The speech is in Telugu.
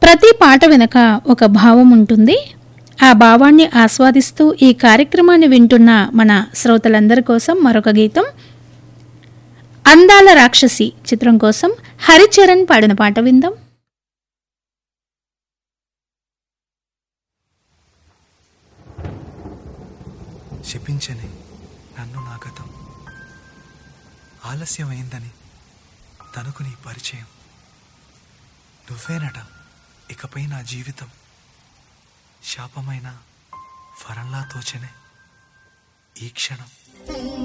ప్రతి పాట వెనక ఒక భావం ఉంటుంది ఆ భావాన్ని ఆస్వాదిస్తూ ఈ కార్యక్రమాన్ని వింటున్న మన శ్రోతలందరి కోసం మరొక గీతం అందాల రాక్షసి చిత్రం కోసం హరిచరణ్ పాడిన పాట విందాం శపించని నన్ను నా గతం ఆలస్యమైందని తనకు నీ పరిచయం నువ్వేనట ఇకపై నా జీవితం శాపమైన వరంలా తోచనే ఈ క్షణం